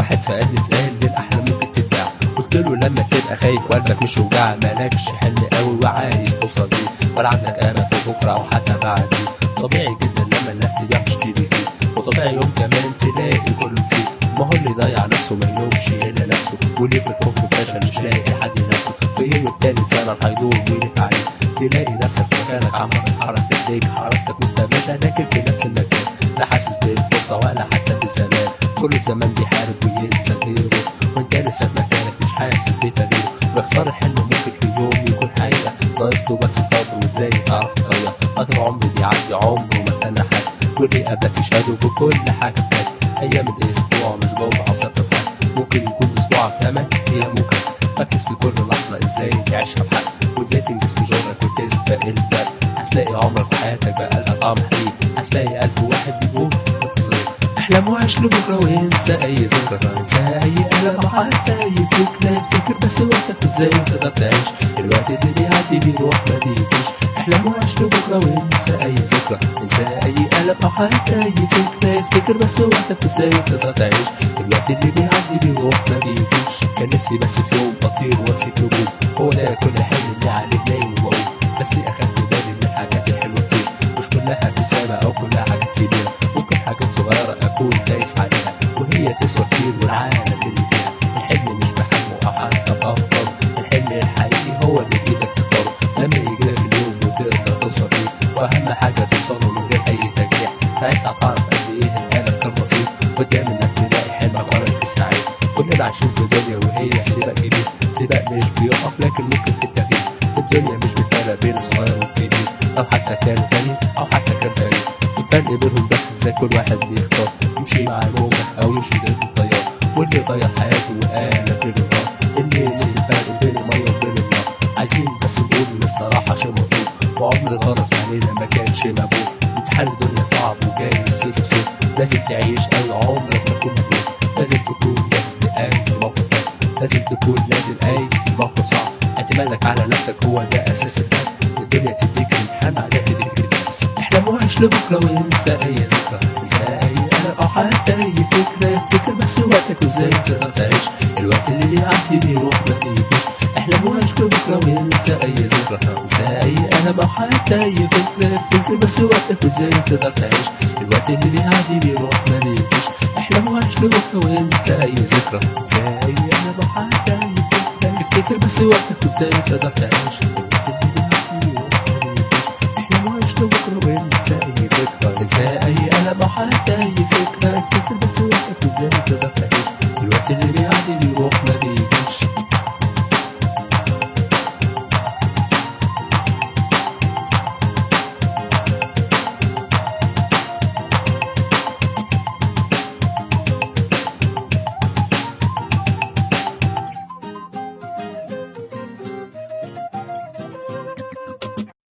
واحد سألني سؤال للأحلام ممكن تتباع قلت له لما تبقى خايف وقلبك مش وجع مالكش حلم قوي وعايز توصل ليه ولا عندك امل في بكره او حتى بعدين طبيعي جدا لما الناس تبيع تشتري فيه وطبيعي يوم كمان تلاقي كله نسيت ما هو اللي ضيع نفسه ما يلومش الا نفسه واللي في الخوف فشل مش لاقي حد نفسه في يوم التاني فعلا هيدور ويلف عليك تلاقي نفسك مكانك عمال تتحرك بايديك حركتك مستمرة لكن في نفس المكان لا حاسس بالفرصة ولا حتى بالزمان كل زمان بيحارب وينسى غيره وانت لسه في مكانك مش حاسس بتغييره باختصار الحلم ممكن في يوم يكون حقيقة ناقص له بس الصبر وازاي تعرف تغير قطر عمري بيعدي عمره ما استنى حد واللي قبلك يشهدوا بكل حاجة بجد أيام الأسبوع مش جمعة وسبت وحد ممكن يكون أسبوعك تمن أيام وكسر ركز في كل لحظة ازاي تعيشها بحق وازاي تنجز في شغلك وتسبق الباب هتلاقي عمرك وحياتك بقى لها طعم حقيقي هتلاقي ألف واحد بيقول وانت صديق احلم وعيش لبكرة وانسى أي ذكرى انسى أي ألم أو حتى أي فكرة افتكر بس وقتك وازاي تقدر تعيش الوقت اللي بيعدي بيروح ما بيجيش احلم وعيش لبكرة وانسى أي ذكرى انسى أي ألم أو حتى أي فكرة افتكر بس وقتك وازاي تقدر تعيش الوقت اللي بيعدي بيروح ما بيجيش كان نفسي بس في يوم أطير وامسك نجوم هو ده كل حلم اللي عليه نايم وبقوم بس أخدت بالي من الحاجات الحلوة كتير مش كلها في السماء أو كلها حاجات كبيرة ممكن حاجات صغيرة أكون دايس عليها وهي تسوى كتير والعالم اللي فيها الحلم مش بحلمه أو حتى بأفكاره الحلم الحقيقي هو اللي بإيدك تختاره لما يجيلك اليوم وتقدر توصل ليه وأهم حاجة توصله من غير أي تجريح ساعتها هتعرف قد إيه الألم كان بسيط قدام إنك تلاقي حلمك عمرك السعيد كلنا عايشين في دنيا وهي سباق كبير سباق مش بيقف لكن ممكن في التغيير الدنيا مش بفرق بين الصغير والكبير أو حتى كان غني أو حتى كان فقير الفرق بينهم بس ازاي كل واحد بيختار يمشي مع الموجة أو يمشي ضد التيار واللي غير حياته وقال بالنهار اللي نسي الفرق بين المية وبين النار عايزين بس نقول إن الصراحة شيء مطلوب وعمر غلط علينا ما كانش مقبول امتحان الدنيا صعب وجايز فيه رسوم لازم تعيش أي عمرك ما تكون مجنون لازم تكون جاهز لأي موقف نفسي لازم تكون نازل أي موقف صعب اعتمادك على نفسك هو ده أساس الفرق الدنيا تديك امتحان عليها تكتب بس احلم وعيش لبكرة وانسى أي ذكرى انسى أي ألم أو حتى أي فكرة افتكر بس وقتك وازاي تقدر تعيش الوقت اللي بيعدي بيروح ما بيجيش احلم وعيش لبكرة وانسى أي ذكرى انسى أي ألم أو حتى أي فكرة افتكر بس وقتك وازاي تقدر تعيش الوقت اللي بيعدي بيروح ما بيجيش احلم وعيش لبكرة وانسى أي ذكرى انسى أي ألم أو حتى أي فكرة افتكر بس وقتك وازاي تقدر تعيش